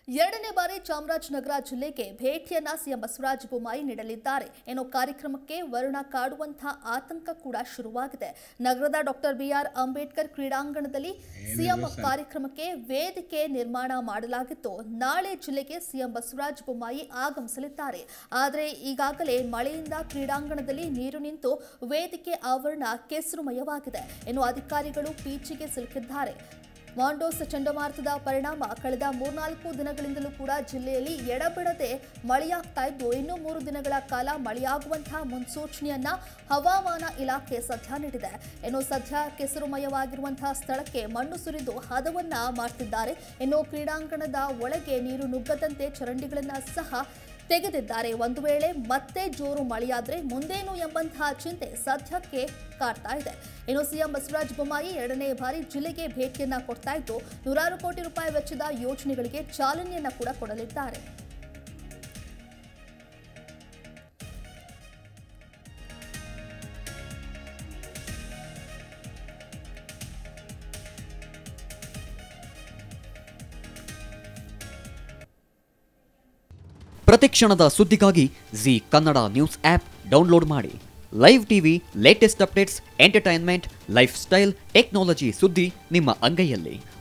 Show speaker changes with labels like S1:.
S1: ಎರಡನೇ ಬಾರಿ ಚಾಮರಾಜನಗರ ಜಿಲ್ಲೆಗೆ ಭೇಟಿಯನ್ನ ಸಿಎಂ ಬಸವರಾಜ ಬೊಮ್ಮಾಯಿ ನೀಡಲಿದ್ದಾರೆ ಏನೋ ಕಾರ್ಯಕ್ರಮಕ್ಕೆ ವರುಣ ಕಾಡುವಂತಹ ಆತಂಕ ಕೂಡ ಶುರುವಾಗಿದೆ ನಗರದ ಡಾಕ್ಟರ್ ಬಿಆರ್ ಅಂಬೇಡ್ಕರ್ ಕ್ರೀಡಾಂಗಣದಲ್ಲಿ ಸಿಎಂ ಕಾರ್ಯಕ್ರಮಕ್ಕೆ ವೇದಿಕೆ ನಿರ್ಮಾಣ ಮಾಡಲಾಗಿತ್ತು ನಾಳೆ ಜಿಲ್ಲೆಗೆ ಸಿಎಂ ಬಸವರಾಜ ಬೊಮ್ಮಾಯಿ ಆಗಮಿಸಲಿದ್ದಾರೆ ಆದರೆ ಈಗಾಗಲೇ ಮಳೆಯಿಂದ ಕ್ರೀಡಾಂಗಣದಲ್ಲಿ ನೀರು ನಿಂತು ವೇದಿಕೆ ಆವರಣ ಕೆಸರುಮಯವಾಗಿದೆ ಇನ್ನು ಅಧಿಕಾರಿಗಳು ಪೀಚಿಗೆ ಸಿಲುಕಿದ್ದಾರೆ ಮಾಂಡೋಸ್ ಚಂಡಮಾರುತದ ಪರಿಣಾಮ ಕಳೆದ ಮೂರ್ನಾಲ್ಕು ದಿನಗಳಿಂದಲೂ ಕೂಡ ಜಿಲ್ಲೆಯಲ್ಲಿ ಎಡಬಿಡದೆ ಮಳೆಯಾಗ್ತಾ ಇದ್ದು ಇನ್ನು ಮೂರು ದಿನಗಳ ಕಾಲ ಮಳೆಯಾಗುವಂತಹ ಮುನ್ಸೂಚನೆಯನ್ನ ಹವಾಮಾನ ಇಲಾಖೆ ಸದ್ಯ ನೀಡಿದೆ ಇನ್ನು ಸದ್ಯ ಕೆಸರುಮಯವಾಗಿರುವಂತಹ ಸ್ಥಳಕ್ಕೆ ಮಣ್ಣು ಸುರಿದು ಹದವನ್ನ ಮಾಡ್ತಿದ್ದಾರೆ ಇನ್ನು ಕ್ರೀಡಾಂಗಣದ ಒಳಗೆ ನೀರು ನುಗ್ಗದಂತೆ ಚರಂಡಿಗಳನ್ನ ಸಹ ತೆಗೆದಿದ್ದಾರೆ ಒಂದು ವೇಳೆ ಮತ್ತೆ ಜೋರು ಮಳೆಯಾದ್ರೆ ಮುಂದೇನು ಎಂಬಂತಹ ಚಿಂತೆ ಸದ್ಯಕ್ಕೆ ಕಾಡ್ತಾ ಇದೆ ಇನ್ನು ಸಿಎಂ ಬಸವರಾಜ ಬೊಮ್ಮಾಯಿ ಎರಡನೇ ಬಾರಿ ಜಿಲ್ಲೆಗೆ ಭೇಟಿಯನ್ನ ಕೊಡ್ತಾ ಇದ್ದು ನೂರಾರು ಕೋಟಿ ರೂಪಾಯಿ ವೆಚ್ಚದ ಯೋಜನೆಗಳಿಗೆ ಚಾಲನೆಯನ್ನ ಕೂಡ ಕೊಡಲಿದ್ದಾರೆ
S2: ಪ್ರತಿಕ್ಷಣದ ಸುದ್ದಿಗಾಗಿ Zee Kannada news app download ಮಾಡಿ live TV latest updates entertainment lifestyle technology ಸುದ್ದಿ ನಿಮ್ಮ ಅಂಗೈಯಲ್ಲಿ